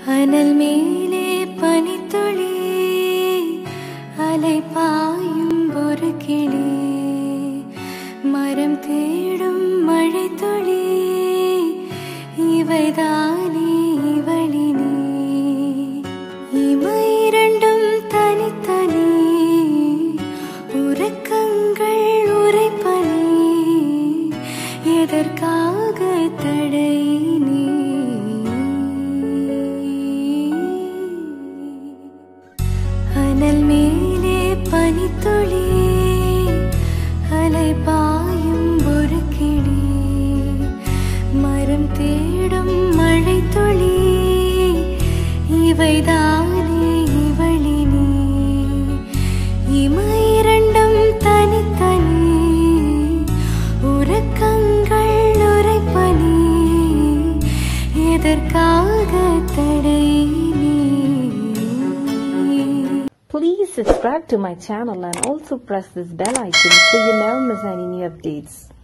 அனல் மேலே பனித்துளி அலை பாயும் ஒரு கிளி மரம் தேடும் மழை துளி இவைதானே இவளினே இமை இரண்டும் தனித்தனி உறக்கங்கள் உரைப்பனி எதற்காக தடை நீ அனல் மேலே பனித்துளி அலை பாயும் ஒரு கிளி மரம் தேடும் மழை துளி இவைதானே இவளினே இமை இரண்டும் தனித்தனி உறக்கங்கள் உரைப்பனி எதற்காக தடை நீ Please subscribe to my channel and also press this bell icon so you never miss any new updates.